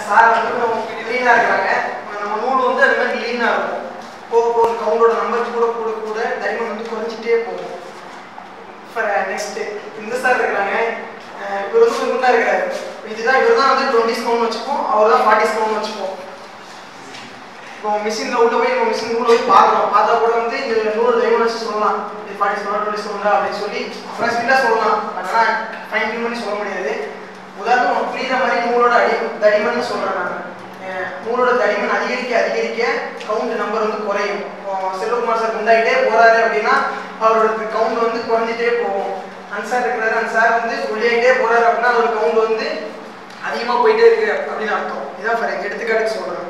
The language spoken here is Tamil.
சார் வந்து லீனாக இருக்கிறாங்க நம்ம நூல் வந்து அது மாதிரி லீனாக இருக்கும் போக போக கவுண்டோட நம்பர் கூட கூட கூட தடிமன் வந்து குறைஞ்சிட்டே போகும் நெக்ஸ்ட் இந்த சார் இருக்கிறாங்க அஹ் இவர் வந்து கொஞ்சம் குண்டா இருக்கிறாரு இதுதான் இவர் தான் வந்து டுவெண்ட்டி ஸ்கவுண்ட் வச்சுப்போம் அவர் தான் ஃபார்ட்டி ஸ்கவுண்ட் வச்சுப்போம் இப்போ மிஷினில் உள்ள போய் நம்ம மிஷின் உள்ள போய் பார்க்குறோம் பார்த்தா கூட வந்து இந்த நூறு டைமண்ட் வச்சு சொல்லலாம் இது ஃபார்ட்டி ஸ்கவுண்ட் டுவெண்ட்டி ஸ்கவுண்டா அப்படின்னு சொல்லி அப்ராக்சிமேட்டாக சொல்லலாம் பட் ஆனால் ஃபைன் டியூன் பண்ணி சொல்ல முடியாது உதாரணம் புரியுற மாதிரி நூலோட அடி தடிமன் சொல்கிறேன் நான் அஹ் நூலோட தடிமன் அதிகரிக்க அதிகரிக்க கவுண்ட் நம்பர் வந்து குறையும் இப்போ செல்வகுமார் சார் குண்டாயிட்டே போறாரு அப்படின்னா அவரோட கவுண்ட் வந்து குறைஞ்சிட்டே போகும் அந்த சார் இருக்கிறாரு அந்த சார் வந்து ஒளியாயிட்டே போறாரு அப்படின்னா அதோட கவுண்ட் வந்து அதிகமாக போயிட்டே இருக்கு அப்படின்னு அர்த்தம் இதான் ஃபார் எடுத்துக்காட்டுக்கு சொல்கிறேன்